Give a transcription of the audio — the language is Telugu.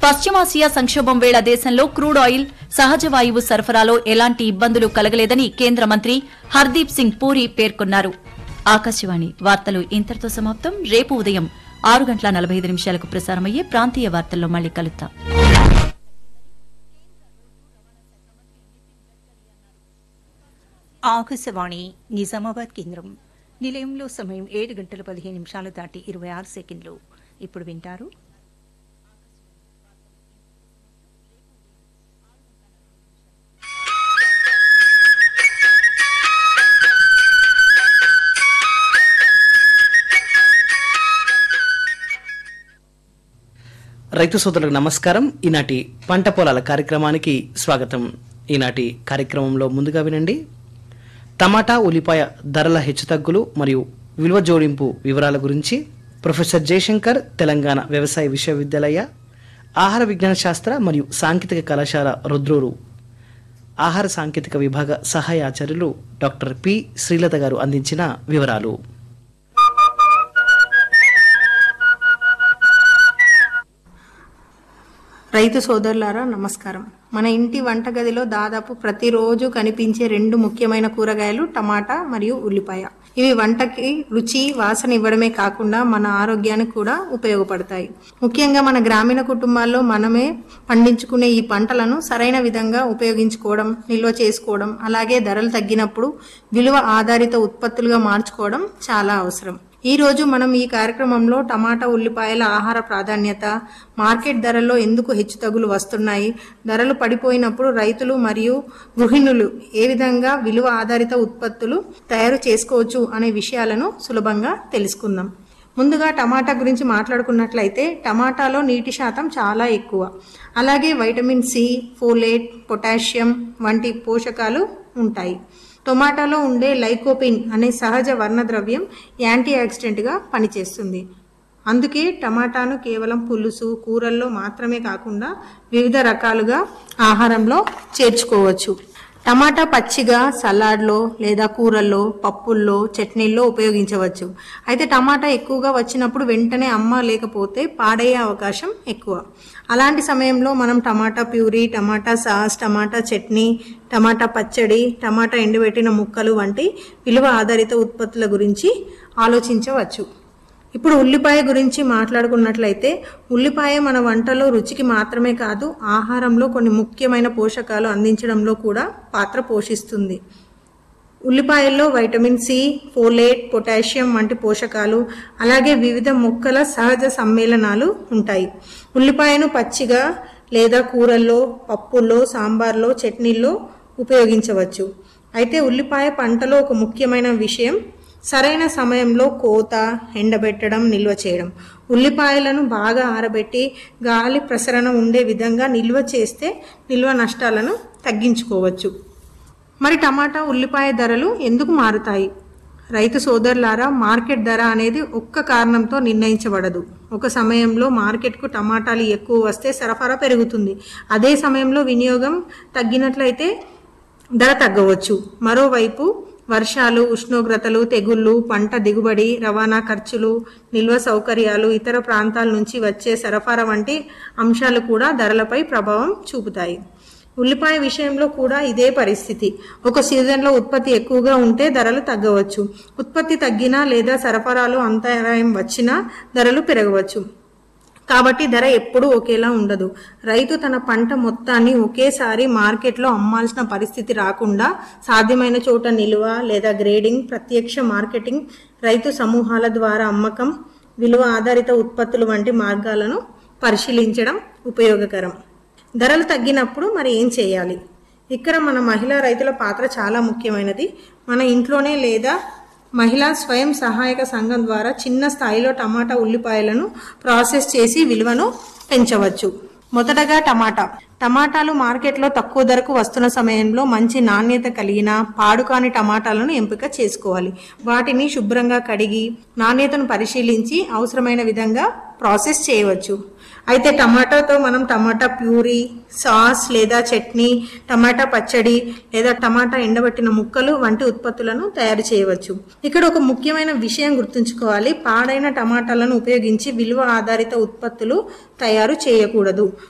పశ్చిమాసియా సంక్షోభం వేళ దేశంలో క్రూడ్ ఆయిల్ సహజ వాయువు సరఫరాలో ఎలాంటి ఇబ్బందులు కలగలేదని కేంద్ర మంత్రి హర్దీప్ సింగ్ పూరి పేర్కొన్నారు ఆకాశవాణి వార్తలు ఇంతటితో సమాప్తం రేపు ఉదయం ఆరు గంటల నలభై ఐదు నిమిషాలకు ప్రసారమయ్యే ప్రాంతీయ వార్తల్లో మళ్ళీ కలుద్దాం ఆకాశవాణి నిజామాబాద్ కేంద్రం నిలయంలో సమయం ఏడు గంటల పదిహేను నిమిషాలు దాటి ఇరవై ఆరు సెకండ్లు ఇప్పుడు వింటారు రైతు సోదరులకు నమస్కారం ఈనాటి పంట పొలాల కార్యక్రమానికి స్వాగతం ఈనాటి కార్యక్రమంలో ముందుగా వినండి టమాటా ఉల్లిపాయ ధరల హెచ్చుతగ్గులు మరియు విలువ జోడింపు వివరాల గురించి ప్రొఫెసర్ జయశంకర్ తెలంగాణ వ్యవసాయ విశ్వవిద్యాలయ ఆహార విజ్ఞాన శాస్త్ర మరియు సాంకేతిక కళాశాల రుద్రూరు ఆహార సాంకేతిక విభాగ సహాయ ఆచార్యులు డాక్టర్ పి శ్రీలత గారు అందించిన వివరాలు రైతు సోదరులారా నమస్కారం మన ఇంటి వంటగదిలో దాదాపు ప్రతిరోజు కనిపించే రెండు ముఖ్యమైన కూరగాయలు టమాటా మరియు ఉల్లిపాయ ఇవి వంటకి రుచి వాసన ఇవ్వడమే కాకుండా మన ఆరోగ్యానికి కూడా ఉపయోగపడతాయి ముఖ్యంగా మన గ్రామీణ కుటుంబాల్లో మనమే పండించుకునే ఈ పంటలను సరైన విధంగా ఉపయోగించుకోవడం నిల్వ చేసుకోవడం అలాగే ధరలు తగ్గినప్పుడు విలువ ఆధారిత ఉత్పత్తులుగా మార్చుకోవడం చాలా అవసరం ఈ రోజు మనం ఈ కార్యక్రమంలో టమాటా ఉల్లిపాయల ఆహార ప్రాధాన్యత మార్కెట్ ధరల్లో ఎందుకు హెచ్చుతగులు వస్తున్నాయి ధరలు పడిపోయినప్పుడు రైతులు మరియు గృహిణులు ఏ విధంగా విలువ ఆధారిత ఉత్పత్తులు తయారు చేసుకోవచ్చు అనే విషయాలను సులభంగా తెలుసుకుందాం ముందుగా టమాటా గురించి మాట్లాడుకున్నట్లయితే టమాటాలో నీటి శాతం చాలా ఎక్కువ అలాగే వైటమిన్ సి ఫోలేట్ పొటాషియం వంటి పోషకాలు ఉంటాయి టొమాటోలో ఉండే లైకోపిన్ అనే సహజ వర్ణద్రవ్యం యాంటీ ఆక్సిడెంట్గా పనిచేస్తుంది అందుకే టమాటాను కేవలం పులుసు కూరల్లో మాత్రమే కాకుండా వివిధ రకాలుగా ఆహారంలో చేర్చుకోవచ్చు టమాటా పచ్చిగా సలాడ్లో లేదా కూరల్లో పప్పుల్లో చట్నీల్లో ఉపయోగించవచ్చు అయితే టమాటా ఎక్కువగా వచ్చినప్పుడు వెంటనే అమ్మ లేకపోతే పాడయ్యే అవకాశం ఎక్కువ అలాంటి సమయంలో మనం tomato puree tomato sauce tomato chutney tomato పచ్చడి టమాటా ఎండబెట్టిన ముక్కలు వంటి విలువ ఆధారిత ఉత్పత్తుల గురించి ఆలోచించవచ్చు ఇప్పుడు ఉల్లిపాయ గురించి మాట్లాడుకున్నట్లయితే ఉల్లిపాయ మన వంటలో రుచికి మాత్రమే కాదు ఆహారంలో కొన్ని ముఖ్యమైన పోషకాలు అందించడంలో కూడా పాత్ర పోషిస్తుంది ఉల్లిపాయల్లో వైటమిన్ సి ఫోలేట్ పొటాషియం వంటి పోషకాలు అలాగే వివిధ మొక్కల సహజ సమ్మేళనాలు ఉంటాయి ఉల్లిపాయను పచ్చిగా లేదా కూరల్లో పప్పుల్లో సాంబార్లో చట్నీల్లో ఉపయోగించవచ్చు అయితే ఉల్లిపాయ పంటలో ఒక ముఖ్యమైన విషయం సరైన సమయంలో కోత ఎండబెట్టడం నిల్వ చేయడం ఉల్లిపాయలను బాగా ఆరబెట్టి గాలి ప్రసరణ ఉండే విధంగా నిల్వ చేస్తే నిల్వ నష్టాలను తగ్గించుకోవచ్చు మరి టమాటా ఉల్లిపాయ ధరలు ఎందుకు మారుతాయి రైతు సోదరులారా మార్కెట్ ధర అనేది ఒక్క కారణంతో నిర్ణయించబడదు ఒక సమయంలో మార్కెట్కు టమాటాలు ఎక్కువ వస్తే సరఫరా పెరుగుతుంది అదే సమయంలో వినియోగం తగ్గినట్లయితే ధర తగ్గవచ్చు మరోవైపు వర్షాలు ఉష్ణోగ్రతలు తెగుళ్ళు పంట దిగుబడి రవాణా ఖర్చులు నిల్వ సౌకర్యాలు ఇతర ప్రాంతాల నుంచి వచ్చే సరఫరా వంటి అంశాలు కూడా ధరలపై ప్రభావం చూపుతాయి ఉల్లిపాయ విషయంలో కూడా ఇదే పరిస్థితి ఒక సీజన్లో ఉత్పత్తి ఎక్కువగా ఉంటే ధరలు తగ్గవచ్చు ఉత్పత్తి తగ్గినా లేదా సరఫరాలో అంతరాయం వచ్చినా ధరలు పెరగవచ్చు కాబట్టి ధర ఎప్పుడూ ఒకేలా ఉండదు రైతు తన పంట మొత్తాన్ని ఒకేసారి మార్కెట్లో అమ్మాల్సిన పరిస్థితి రాకుండా సాధ్యమైన చోట నిల్వ లేదా గ్రేడింగ్ ప్రత్యక్ష మార్కెటింగ్ రైతు సమూహాల ద్వారా అమ్మకం విలువ ఆధారిత ఉత్పత్తులు వంటి మార్గాలను పరిశీలించడం ఉపయోగకరం ధరలు తగ్గినప్పుడు మరి ఏం చేయాలి ఇక్కడ మన మహిళా రైతుల పాత్ర చాలా ముఖ్యమైనది మన ఇంట్లోనే లేదా మహిళా స్వయం సహాయక సంఘం ద్వారా చిన్న స్థాయిలో టమాటా ఉల్లిపాయలను ప్రాసెస్ చేసి విలువను పెంచవచ్చు మొదటగా టమాటా టమాటాలు మార్కెట్లో తక్కువ ధరకు వస్తున్న సమయంలో మంచి నాణ్యత కలిగిన పాడుకాని టమాటాలను ఎంపిక చేసుకోవాలి వాటిని శుభ్రంగా కడిగి నాణ్యతను పరిశీలించి అవసరమైన విధంగా ప్రాసెస్ చేయవచ్చు అయితే టమాటాతో మనం టమాటా ప్యూరీ సాస్ లేదా చట్నీ టమాటా పచ్చడి లేదా టమాటా ఎండబెట్టిన ముక్కలు వంటి ఉత్పత్తులను తయారు చేయవచ్చు ఇక్కడ ఒక ముఖ్యమైన విషయం గుర్తుంచుకోవాలి పాడైన టమాటాలను ఉపయోగించి విలువ ఆధారిత ఉత్పత్తులు తయారు చేయకూడదు